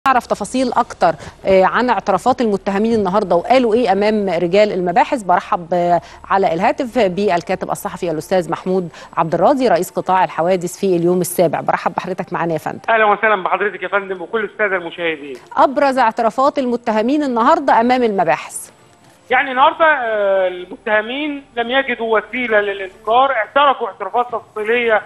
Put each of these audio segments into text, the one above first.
نعرف تفاصيل اكتر آه، عن اعترافات المتهمين النهارده وقالوا ايه امام رجال المباحث برحب آه، على الهاتف بالكاتب الصحفي الاستاذ محمود عبد الراضي رئيس قطاع الحوادث في اليوم السابع برحب بحضرتك معانا يا فندم اهلا وسهلا بحضرتك يا فندم وكل الساده المشاهدين ابرز اعترافات المتهمين النهارده امام المباحث يعني النهارده آه، المتهمين لم يجدوا وسيله للانكار اعترفوا اعترافات تفصيليه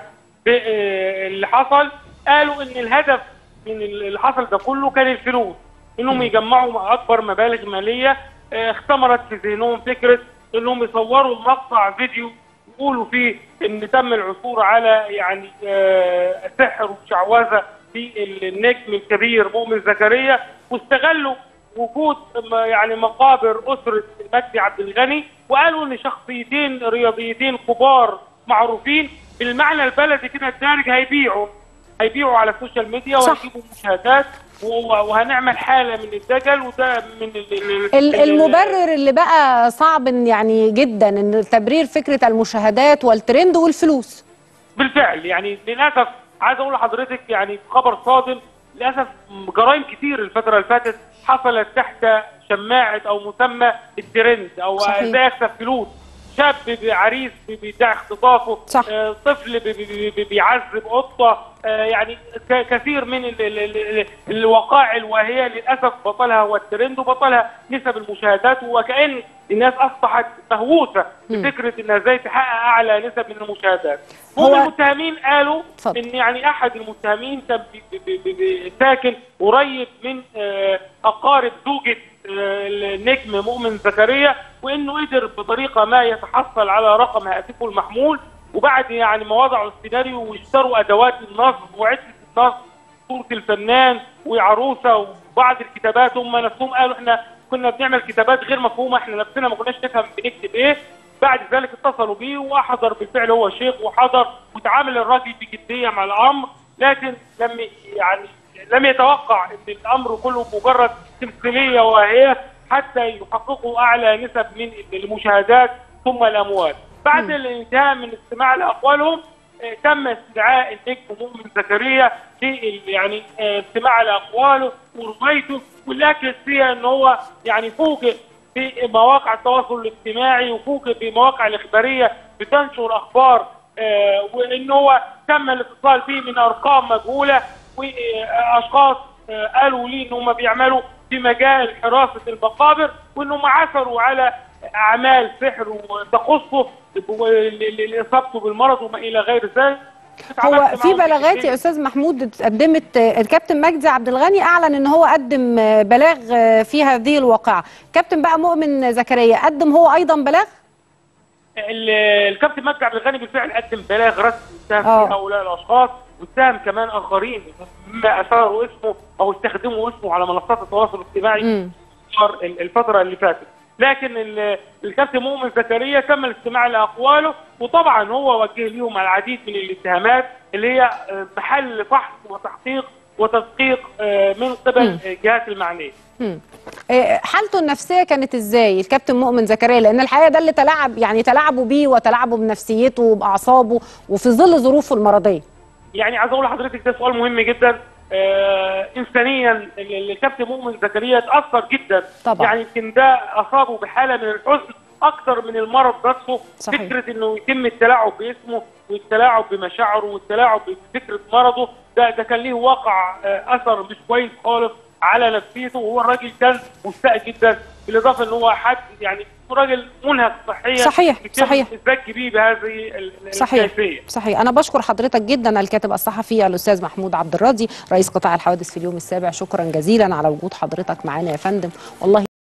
باللي حصل قالوا ان الهدف من اللي حصل ده كله كان الفلوس انهم يجمعوا اكبر مبالغ ماليه آه، اختمرت في ذهنهم فكره انهم يصوروا مقطع فيديو يقولوا فيه ان تم العثور على يعني آه، سحر وشعوذه في النجم الكبير مؤمن زكريا واستغلوا وجود م- يعني مقابر اسره مجدي عبد الغني وقالوا ان شخصيتين رياضيتين كبار معروفين بالمعنى البلدي كده الدارج هيبيعوا هيبيعوا على السوشيال ميديا صح. وهيجيبوا مشاهدات و- وهنعمل حاله من الدجل وده من ال- ال- ال- ال- المبرر اللي بقى صعب إن يعني جدا ان تبرير فكره المشاهدات والترند والفلوس بالفعل يعني للاسف عايز اقول لحضرتك يعني خبر صادم للاسف جرائم كتير الفتره اللي فاتت حصلت تحت شماعه او مسمى الترند او صحيح. ازاي اكسب فلوس شاب عريس بيدعي اختطافه صح. آه، طفل بي- بي- بي- بيعذب قطه آه، يعني ك- كثير من ال- ال- ال- ال- الوقائع الواهيه للاسف بطلها هو الترند وبطلها نسب المشاهدات وكأن الناس اصبحت مهووسه بفكره انها ازاي تحقق اعلى نسب من المشاهدات هو- هم المتهمين قالوا اتفضل. ان يعني احد المتهمين كان بي- بي- بي- بي- ساكن قريب من آه، اقارب زوجة آه، النجم مؤمن زكريا وانه قدر بطريقه ما يتحصل على رقم هاتفه المحمول وبعد يعني ما وضعوا السيناريو واشتروا ادوات النصب وعده النصب صوره الفنان وعروسه وبعض الكتابات هم نفسهم قالوا احنا كنا بنعمل كتابات غير مفهومه احنا نفسنا ما كناش نفهم بنكتب ايه بعد ذلك اتصلوا بيه وحضر بالفعل هو شيخ وحضر وتعامل الراجل بجديه مع الامر لكن لم يعني لم يتوقع ان الامر كله مجرد تمثيليه واهيه حتى يحققوا اعلى نسب من المشاهدات ثم الاموال. بعد الانتهاء من استماع لاقوالهم آه، تم استدعاء النجم مؤمن زكريا في يعني آه، استماع لاقواله وروايته والاكد فيها ان هو يعني فوجئ في مواقع التواصل الاجتماعي وفوجئ بمواقع الاخباريه بتنشر اخبار آه، وان هو تم الاتصال به من ارقام مجهوله واشخاص آه، قالوا لي ان هم بيعملوا في مجال حراسه المقابر وانهم عثروا على اعمال سحر وتخصه لاصابته بالمرض وما الى غير ذلك هو اتعاملت في معهم بلاغات بشكل- يا استاذ محمود اتقدمت آه، الكابتن مجدي عبد الغني اعلن ان هو قدم آه، بلاغ آه، في هذه الواقعه كابتن بقى مؤمن زكريا قدم هو ايضا بلاغ ال- الكابتن مجدي عبد الغني بالفعل قدم بلاغ رسمي اتهم آه. فيه هؤلاء الاشخاص واتهم كمان اخرين مما اثاروا اسمه او استخدموا اسمه على منصات التواصل الاجتماعي مم. ال- الفتره اللي فاتت لكن ال- الكابتن مؤمن زكريا تم الاستماع لاقواله وطبعا هو وجه لهم العديد من الاتهامات اللي هي آه، محل فحص وتحقيق وتدقيق آه، من قبل الجهات المعنيه مم. آه، حالته النفسيه كانت ازاي الكابتن مؤمن زكريا لان الحقيقه ده اللي تلاعب يعني تلاعبوا بيه وتلاعبوا بنفسيته وباعصابه وفي ظل ظروفه المرضيه يعني عايز اقول لحضرتك ده سؤال مهم جدا آه انسانيا ال- الكابتن مؤمن زكريا اتاثر جدا طبعا. يعني يمكن ده اصابه بحاله من الحزن اكثر من المرض نفسه صحيح. فكره انه يتم التلاعب باسمه والتلاعب بمشاعره والتلاعب بفكره مرضه ده ده كان ليه واقع آه اثر مش كويس خالص على نفسيته وهو الراجل كان مستاء جدا بالاضافه ان هو حد يعني راجل منهك صحيا صحيح، يتم صحيح. الزج بيه بهذه ال- ال- صحيح الكيفيه صحيح انا بشكر حضرتك جدا الكاتب الصحفي الاستاذ محمود عبد الراضي رئيس قطاع الحوادث في اليوم السابع شكرا جزيلا على وجود حضرتك معانا يا فندم والله